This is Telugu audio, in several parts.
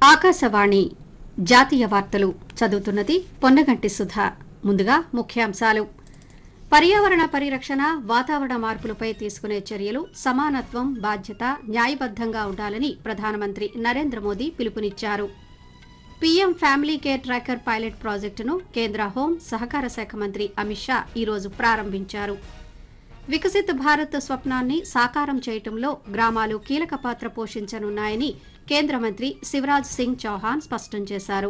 ఆకాశవాణి జాతీయ వార్తలు చదువుతున్నది పొన్నగంటి సుధ ముందుగా ముఖ్యాంశాలు పర్యావరణ పరిరక్షణ వాతావరణ మార్పులపై తీసుకునే చర్యలు సమానత్వం బాధ్యత న్యాయబద్దంగా ఉండాలని ప్రధానమంత్రి నరేంద్ర మోదీ పిలుపునిచ్చారు P M family care tracker pilot ప్రాజెక్టును కేంద్ర హోం సహకార శాఖ మంత్రి అమిత్ షా ఈరోజు ప్రారంభించారు వికసిత్ భారత్ స్వప్నాన్ని సాకారం చేయటంలో గ్రామాలు కీలక పాత్ర పోషించనున్నాయని కేంద్ర మంత్రి శివరాజ్ సింగ్ చౌహాన్ స్పష్టం చేశారు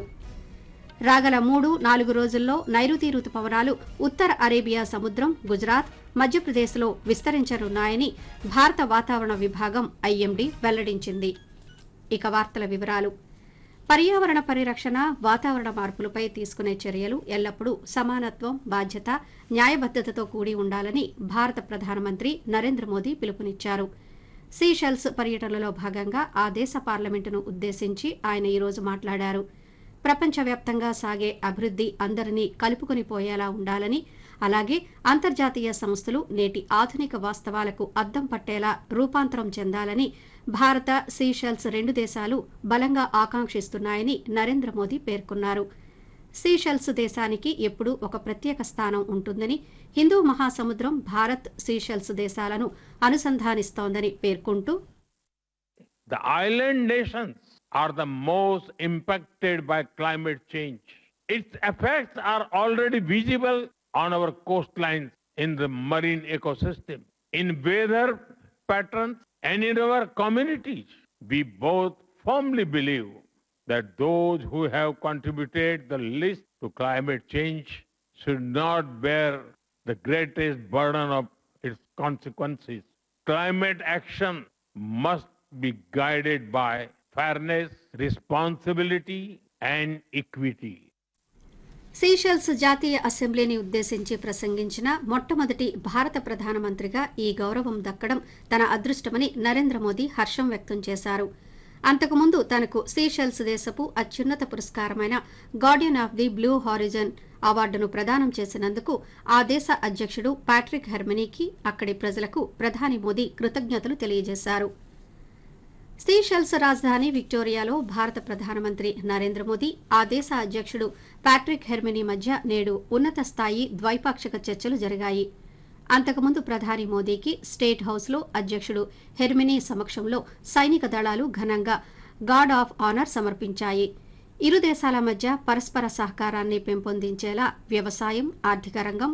రాగల మూడు నాలుగు రోజుల్లో నైరుతి రుతుపవనాలు ఉత్తర అరేబియా సముద్రం గుజరాత్ మధ్యప్రదేశ్లో విస్తరించనున్నాయని భారత వాతావరణ విభాగం ఐఎండీ వెల్లడించింది ఇక వార్తల వివరాలు పర్యావరణ పరిరక్షణ వాతావరణ మార్పులపై తీసుకునే చర్యలు ఎల్లప్పుడూ సమానత్వం బాధ్యత న్యాయబద్దతతో కూడి ఉండాలని భారత ప్రధానమంత్రి నరేంద్ర మోదీ పిలుపునిచ్చారు సీషెల్స్ పర్యటనలో భాగంగా ఆ దేశ పార్లమెంటును ఉద్దేశించి ఆయన ఈరోజు మాట్లాడారు ప్రపంచవ్యాప్తంగా సాగే అభివృద్ది అందరినీ కలుపుకొని పోయేలా ఉండాలని అలాగే అంతర్జాతీయ సంస్థలు నేటి ఆధునిక వాస్తవాలకు అద్దం పట్టేలా రూపాంతరం చెందాలని భారత సీషెల్స్ రెండు దేశాలు బలంగా ఆకాంక్షిస్తున్నాయని నరేంద్ర మోదీ పేర్కొన్నారు సీషెల్స్ దేశానికి ఎప్పుడూ ఒక ప్రత్యేక స్థానం ఉంటుందని హిందూ మహాసముద్రం భారత్ సీషెల్స్ దేశాలను అనుసంధానిస్తోందని పేర్కొంటూ The island nations are the most impacted by climate change. Its effects are already visible on our coastlines in the marine ecosystem, in weather patterns, and in our communities. We both firmly believe that those who have contributed the least to climate change should not bear the greatest burden of its consequences. Climate action must be guided by fairness, responsibility, and equity. Seychelles జాతీయ అసెంబ్లీని ఉద్దేశించి ప్రసంగించిన మొట్టమొదటి భారత ప్రధానమంత్రిగా ఈ గౌరవం దక్కడం తన అదృష్టమని నరేంద్ర మోదీ హర్షం వ్యక్తం చేశారు అంతకుముందు తనకు సీషెల్స్ దేశపు అత్యున్నత పురస్కారమైన guardian of the blue horizon అవార్డును ప్రదానం చేసినందుకు ఆ దేశ అధ్యక్షుడు పాట్రిక్ హెర్మనీకి అక్కడి ప్రజలకు ప్రధాని మోదీ కృతజ్ఞతలు తెలియజేశారు సీషెల్స్ రాజధాని విక్టోరియాలో భారత ప్రధానమంత్రి నరేంద్ర మోదీ ఆ దేశ అధ్యక్షుడు పాట్రిక్ హెర్మినీ మధ్య నేడు ఉన్నత స్థాయి ద్వైపాక్షిక చర్చలు జరిగాయి అంతకుముందు ప్రధాని మోదీకి స్టేట్ హౌస్లో అధ్యక్షుడు హెర్మినీ సమక్షంలో సైనిక దళాలు ఘనంగా గార్డ్ ఆఫ్ ఆనర్ సమర్పించాయి ఇరు దేశాల మధ్య పరస్పర సహకారాన్ని పెంపొందించేలా వ్యవసాయం ఆర్థిక రంగం